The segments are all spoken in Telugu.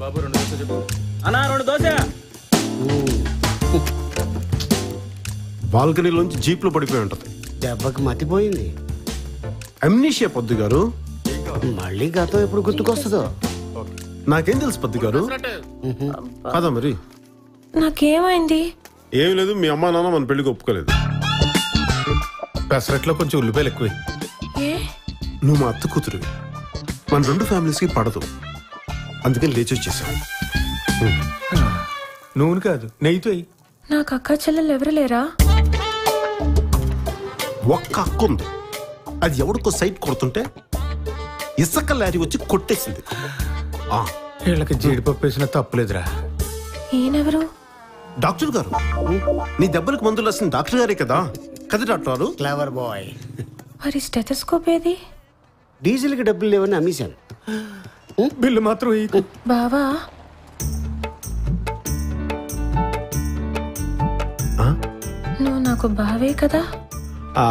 బాబు రెండు దోశ చెప్పు అన్నా రెండు దోశ బాల్కనీలోంచి జీప్లో పడిపోయి ఉంటది దెబ్బకి మతిపోయింది అమ్నీషియా పొద్దు గారు మళ్ళీ గతం ఎప్పుడు గుర్తుకొస్తుందో నాకేం తెలుసు పొద్దు గారు కాదా మరి నాకేమైంది ఏం లేదు మీ అమ్మా నాన్న మన పెళ్లికి ఒప్పుకోలేదు పెసరట్లో కొంచెం ఉల్లిపాయలు ఎక్కువ ఏ నువ్వు మా అత్త కూతురువి మన రెండు ఫ్యామిలీస్కి పడదు అందుకని లేచి వచ్చేసాం నూనె కాదు నెయ్యితో అయ్యి నాకు అక్క చెల్లెలు ఎవరు లేరా ఒక్క అక్క ఉంది అది ఎవడికో సైట్ కొడుతుంటే ఇసుక లారీ వచ్చి కొట్టేసింది ఆ, వీళ్ళకి జీడిపప్పు వేసిన తప్పులేదురా ఈయనెవరు డాక్టర్ గారు నీ దెబ్బలకు మందులు రాసిన డాక్టర్ గారే కదా కదా డాక్టర్ గారు క్లవర్ బాయ్ మరి స్టెథోస్కోప్ ఏది డీజిల్కి డబ్బులు లేవని అమ్మేశాను బిల్లు మాత్రం వేయకు. బావా ఆ? నువ్వు నాకు బావే కదా ఆ,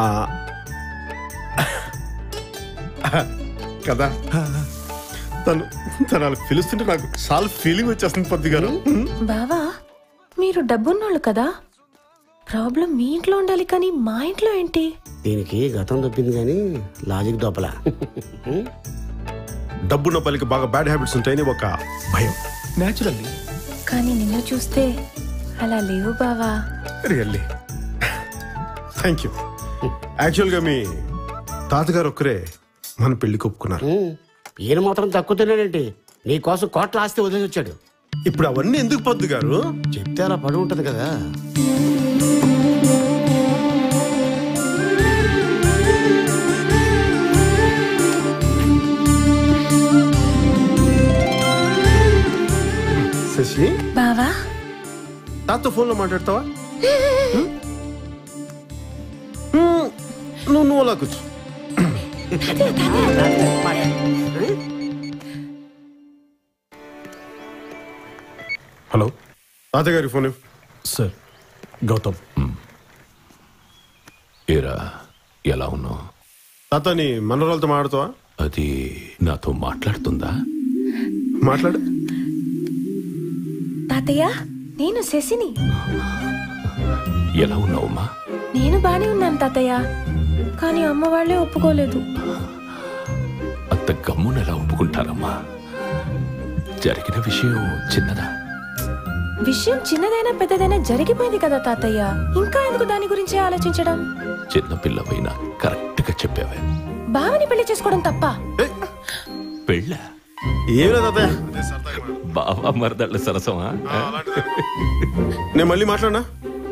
కదా తను తను అలా పిలుస్తుంటే నాకు చాలా ఫీలింగ్ వచ్చేస్తుంది పొద్దు గారు బావా మీరు డబ్బున్నోళ్ళు కదా ప్రాబ్లం మీ ఇంట్లో ఉండాలి కానీ మా ఇంట్లో ఏంటి దీనికి గతం దొప్పింది కానీ లాజిక్ దొప్పల డబ్బున్న పల్లికి బాగా బ్యాడ్ హ్యాబిట్స్ ఉంటాయని ఒక భయం న్యాచురల్లీ కానీ నిన్ను చూస్తే అలా లేవు బావా రియల్లీ థ్యాంక్ యూ యాక్చువల్గా మీ తాతగారు ఒక్కరే మన పెళ్లికి ఒప్పుకున్నారు ఈయన మాత్రం తక్కువ తిన్నాడేంటి నీ కోసం కోట్ల ఆస్తి వదిలేసి వచ్చాడు ఇప్పుడు అవన్నీ ఎందుకు పొద్దు గారు చెప్తే అలా పడి ఉంటది కదా శశి బావా తాత ఫోన్లో మాట్లాడతావా హ్మ్? హ్మ్. నువ్వు నువ్వు అలా కూర్చో హలో తాతగారి ఫోన్ ఇవ్వు. సార్ గౌతమ్ ఏరా ఎలా ఉన్నావు తాత నీ మనవరాలతో మాట్లాడతావా అది నాతో మాట్లాడుతుందా మాట్లాడు తాతయ్య నేను శశిని ఎలా ఉన్నావమ్మా నేను బానే ఉన్నాను తాతయ్య కానీ అమ్మ వాళ్ళే ఒప్పుకోలేదు అంత గమ్మున ఎలా ఒప్పుకుంటారమ్మా జరిగిన విషయం చిన్నదా విషయం చిన్నదైనా పెద్దదైనా జరిగిపోయింది కదా తాతయ్య ఇంకా ఎందుకు దాని గురించి ఆలోచించడం చిన్న పిల్లవైనా కరెక్ట్ గా చెప్పావే బావని పెళ్లి చేసుకోవడం తప్ప ఏయ్, పెళ్ళ ఏం లేదు తాతయ్య బావా మరదళ్ళ సరసమా నేను మళ్ళీ మాట్లాడినా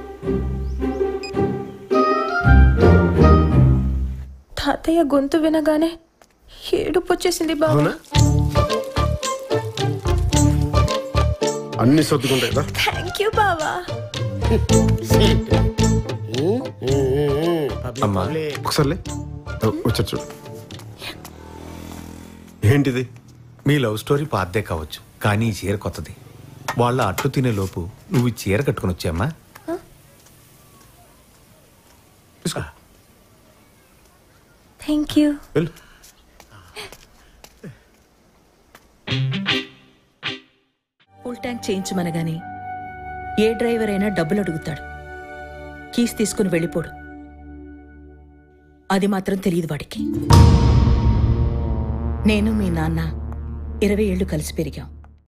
తాతయ్య గొంతు వినగానే ఏడుపు వచ్చేసింది బావ అవునా అన్ని సర్దుకుంటాయి కదా థ్యాంక్ యూ బావా అమ్మా ఒకసారిలే వచ్చా చూడు ఏంటిది మీ లవ్ స్టోరీ పాతదే కావచ్చు కానీ ఈ చీర కొత్తది వాళ్ళ అట్లు తినే లోపు నువ్వు ఈ చీర కట్టుకుని వచ్చామ్మా తీసుకో థ్యాంక్ యూ వెళ్ళు ఫుల్ ట్యాంక్ చేయించమనగానే ఏ డ్రైవర్ అయినా డబ్బులు అడుగుతాడు కీస్ తీసుకుని వెళ్ళిపోడు అది మాత్రం తెలియదు వాడికి నేను మీ నాన్న ఇరవై ఏళ్ళు కలిసి పెరిగాం